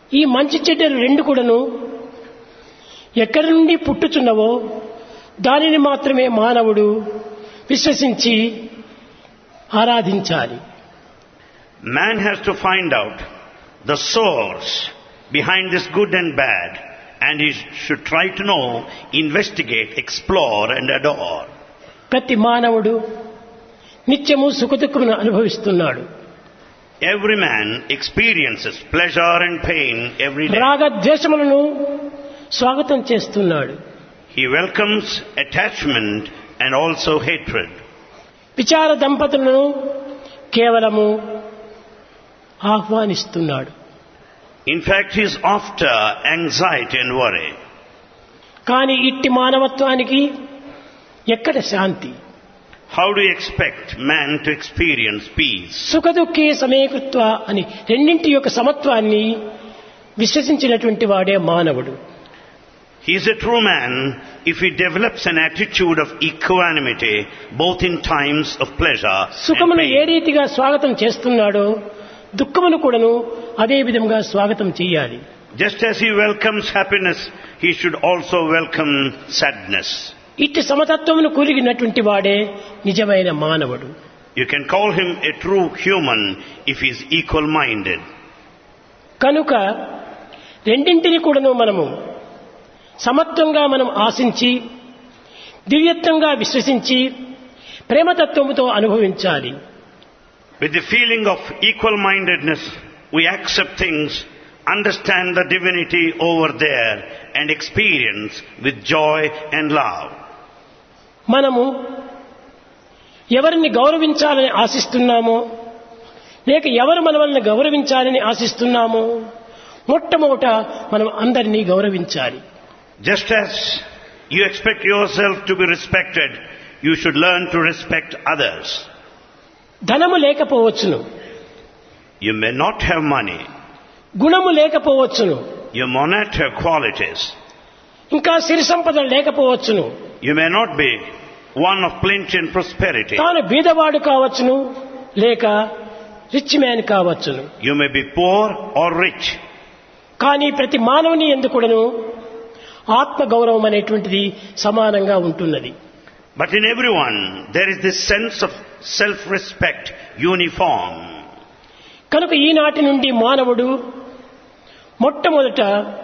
ఈ మంచి చెడ్డలు రెండు కూడాను ఎక్కడి నుండి పుట్టుచున్నవో దానిని మాత్రమే మానవుడు విశ్వసించి ఆరాధించాలి Man has to find out the source behind this good and bad and he should try to know, investigate, explore and adore. ప్రతి మానవుడు నిత్యము సుఖదుఖమును అనుభవిస్తున్నాడు Every man experiences pleasure and pain every day. రాగ ద్వేషములను స్వాగతం చేస్తున్నాడు He welcomes attachment and also hatred. విచార దంపతులను కేవలము ఆహ్వానిస్తున్నాడు In fact, he is after anxiety and worry. కానీ ఇట్టి మానవత్వానికి ఎక్కడ శాంతి How do you expect man to experience peace? సుఖదుఖే సమేకృత్వ అని రెండింటి యొక్క సమత్వాన్ని విశ్వసించినటువంటి వాడే మానవుడు He is a true man if he develops an attitude of equanimity both in times of pleasure and సుఖమును ఏ pain. రీతిగా స్వాగతం చేస్తున్నాడో దుఃఖమును కూడాను అదే విధంగా స్వాగతం చేయాలి Just as he welcomes happiness, he should also welcome sadness. ఇట్టి సమతత్వమును కూలిగినటువంటి వాడే నిజమైన మానవుడు You can call him a true human if he is equal-minded. కనుక రెండింటిని కూడాను మనము సమత్వంగా మనం ఆశించి దివ్యత్వంగా విశ్వసించి ప్రేమతత్వముతో అనుభవించాలి With the feeling of equal-mindedness, we accept things, understand the divinity over there and experience with joy and love. మనము ఎవరిని గౌరవించాలని ఆశిస్తున్నామో లేక ఎవరు మనల్ని గౌరవించాలని ఆశిస్తున్నామో మొట్టమొదట మనం అందరినీ గౌరవించాలి Just as you expect yourself to be respected, you should learn to respect others. ధనము లేకపోవచ్చును You may not have money, గుణము లేకపోవచ్చును you may not have qualities, ఇంకా సిరి సంపదలు లేకపోవచ్చును you may not be one of plenty and prosperity. తాను బీదవాడు కావచ్చును లేక rich man కావచ్చును You may be poor or rich, కానీ ప్రతి మానవుని ఎందుకుడను ఆత్మ గౌరవం అనేటువంటిది సమానంగా ఉంటున్నది but in everyone there is this sense of self-respect uniform. కనుక ఈనాటి నుండి మానవుడు మొట్టమొదట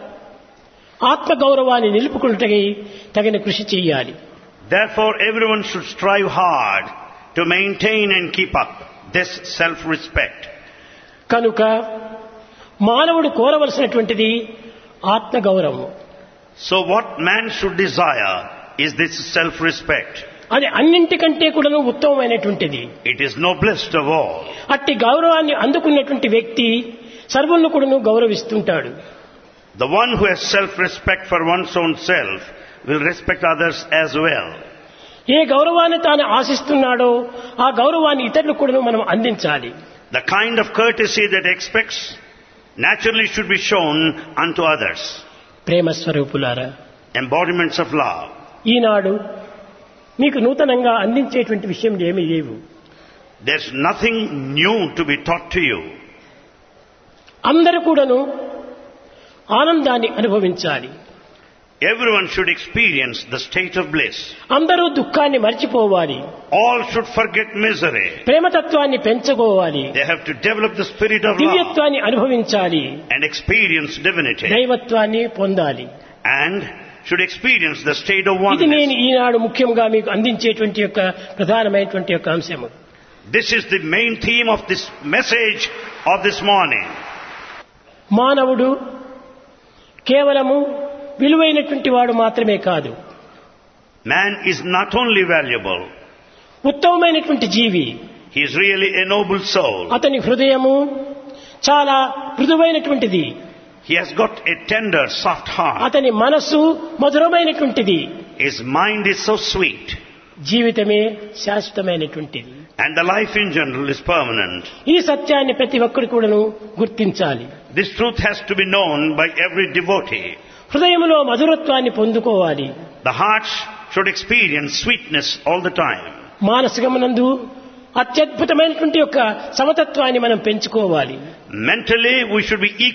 ఆత్మ గౌరవాన్ని నిలుపుకున్నటై తగిన కృషి చేయాలి Therefore everyone should strive hard to maintain and keep up this self-respect. కనుక మానవుడు కోరవలసినటువంటిది ఆత్మ గౌరవం So what man should desire is this self-respect. అది అన్నింటికంటే కూడా ఉత్తమమైనటువంటిది It is noblest of all. అట్టి గౌరవాన్ని అందుకున్నటువంటి వ్యక్తి సర్వులను కూడా గౌరవిస్తుంటాడు The one who has self-respect for one's own self will respect others as well. ఏ గౌరవాన్ని తాను ఆశిస్తున్నాడో ఆ గౌరవాన్ని ఇతరులకు కూడా మనం అందించాలి The kind of courtesy that expects naturally should be shown unto others. ప్రేమ స్వరూపులారా Embodiments of love. ఈనాడు మీకు నూతనంగా అందించేటువంటి విషయం ఏమీ లేవు There's nothing new to be taught to you. అందరూ కూడాను ఆనందాన్ని అనుభవించాలి Everyone should experience the state of bliss. అందరూ దుఃఖాన్ని మర్చిపోవాలి All should forget misery. ప్రేమతత్వాన్ని పెంచుకోవాలి They have to develop the spirit of love దివ్యత్వాన్ని అనుభవించాలి and experience divinity. దైవత్వాన్ని పొందాలి And should experience the state of ఇది నేను oneness. ఈనాడు ముఖ్యంగా మీకు అందించేటువంటి యొక్క ప్రధానమైనటువంటి యొక్క అంశము This is the main theme of this message of this morning. మానవుడు కేవలము విలువైనటువంటి వాడు మాత్రమే కాదు Man is not only valuable, ఉత్తమమైనటువంటి జీవి he is really a noble soul. అతని హృదయము చాలా మృదువైనటువంటిది He has got a tender, soft heart. అతని మనస్సు మధురమైనటువంటిది His mind is so sweet. జీవితమే శాశ్వతమైనటువంటిది And the life in general is permanent. ఈ సత్యాన్ని ప్రతి ఒక్కరు కూడాను గుర్తించాలి This truth has to be known by every devotee. హృదయంలో మధురత్వాన్ని పొందుకోవాలి The hearts should experience sweetness all the time. మానసికమునందు అత్యద్భుతమైనటువంటి యొక్క సమతత్వాన్ని మనం పెంచుకోవాలి Mentally, we should be